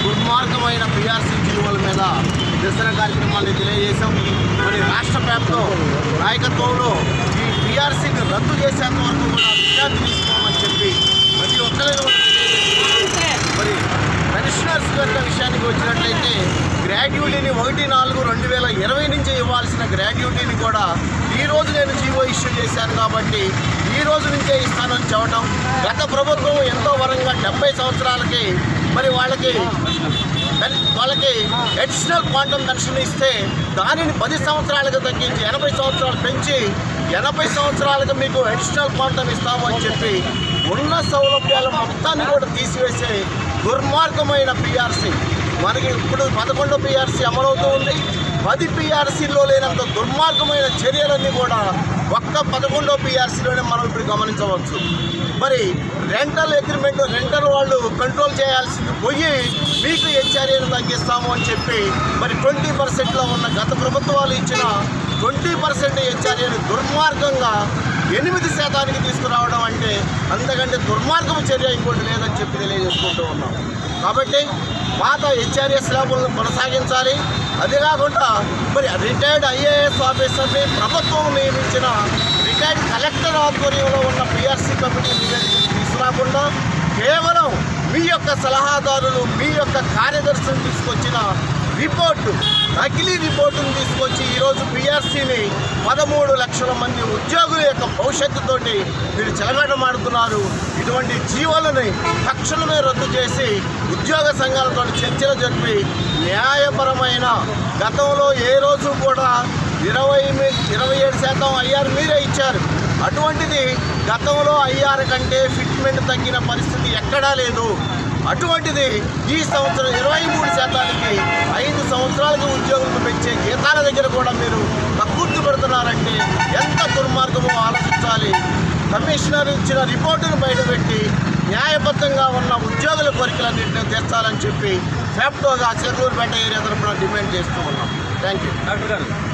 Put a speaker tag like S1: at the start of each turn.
S1: దుర్మార్గమైన పిఆర్సీ జీవోల మీద నిరసన కార్యక్రమాన్ని తెలియజేశాం మరి రాష్ట్ర వ్యాప్తంలో నాయకత్వంలో ఈ పిఆర్సీని రద్దు చేసేంత వరకు కూడా విద్యార్థి తీసుకోమని చెప్పి ప్రతి ఒక్కరిని కూడా తెలియజేస్తున్నాం. మరి పెన్షనర్స్ కనుక విషయానికి వచ్చినట్లయితే గ్రాడ్యుటీని ఒకటి నాలుగు రెండు వేల ఇరవై నుంచి ఇవ్వాల్సిన గ్రాడ్యుటీని కూడా ఈ రోజు నేను జీవో ఇష్యూ చేశాను కాబట్టి ఈ రోజు నుంచే ఇస్తానని చెప్పడం గత ప్రభుత్వం ఎంతో వరంగా డెబ్బై సంవత్సరాలకి మరి వాళ్ళకి పెన్- వాళ్ళకి అడిషనల్ క్వాంటమ్ పెన్షన్ ఇస్తే దానిని పది సంవత్సరాలకు తగ్గించి ఎనభై సంవత్సరాలు పెంచి ఎనభై సంవత్సరాలకు మీకు అడిషనల్ క్వాంటమ్ ఇస్తాము అని చెప్పి ఉన్న సౌలభ్యాల మొత్తాన్ని కూడా తీసివేసే దుర్మార్గమైన పిఆర్సీ మనకి ఇప్పుడు పదకొండో పిఆర్సీ అమలవుతూ ఉంది పది పిఆర్సీలో లేనంత దుర్మార్గమైన చర్యలన్నీ కూడా ఒక్క పదకొండో పిఆర్సీలోనే మనం ఇప్పుడు గమనించవచ్చు మరి రెంటల్ అగ్రిమెంట్ రెంటల్ వాళ్ళు కంట్రోల్ చేయాల్సింది పోయి మీకు హెచ్ఆర్ఏను తగ్గిస్తాము అని చెప్పి మరి ట్వంటీ పర్సెంట్లో ఉన్న గత ప్రభుత్వాలు ఇచ్చిన ట్వంటీ పర్సెంట్ హెచ్ఆర్ఏను దుర్మార్గంగా ఎనిమిది శాతానికి తీసుకురావడం అంటే అంతకంటే దుర్మార్గం చర్య ఇంకోటి లేదని చెప్పి తెలియజేసుకుంటూ ఉన్నాం కాబట్టి పాత హెచ్ఆర్ఎస్ ల్యాబులను కొనసాగించాలి అదే కాకుండా మరి రిటైర్డ్ ఐఏఎస్ ఆఫీసర్ని ప్రభుత్వం నియమించిన రిటైర్డ్ కలెక్టర్ ఆధ్వర్యంలో ఉన్న పిఆర్సీ కమిటీ నివేదికను తీసుకురాకుండా కేవలం మీ యొక్క సలహాదారులు మీ యొక్క కార్యదర్శులు తీసుకొచ్చిన రిపోర్టు నకిలీ రిపోర్టును తీసుకొచ్చి ఈరోజు పిఆర్సీని పదమూడు లక్షల మంది ఉద్యోగుల యొక్క భవిష్యత్తుతోటి మీరు చెలగాటమాడుతున్నారు ఇటువంటి జీవోలని తక్షణమే రద్దు చేసి ఉద్యోగ సంఘాలతో చర్చలు జరిపి న్యాయపరమైన గతంలో ఏ రోజు కూడా ఇరవై మీ- ఇరవై ఏడు శాతం ఐఆర్ మీరే ఇచ్చారు అటువంటిది గతంలో ఐఆర్ కంటే ఫిట్మెంట్ తగ్గిన పరిస్థితి ఎక్కడా లేదు అటువంటిది ఈ సంవత్సరం ఇరవై మూడు శాతానికి ఐదు సంవత్సరాలకు ఉద్యోగులకు పెంచే జీతాల దగ్గర కూడా మీరు కక్కుర్తి పెడుతున్నారంటే ఎంత దుర్మార్గమో ఆలోచించాలి కమిషనర్ ఇచ్చిన రిపోర్టును బయటపెట్టి న్యాయబద్ధంగా ఉన్న ఉద్యోగుల కోరికలన్నింటినీ తీర్చాలని చెప్పి ఫ్యాప్టోగా చిలకూరుపేట ఏరియా తరఫున డిమాండ్ చేస్తూ ఉన్నాం థ్యాంక్ యూ
S2: డాక్టర్ గారు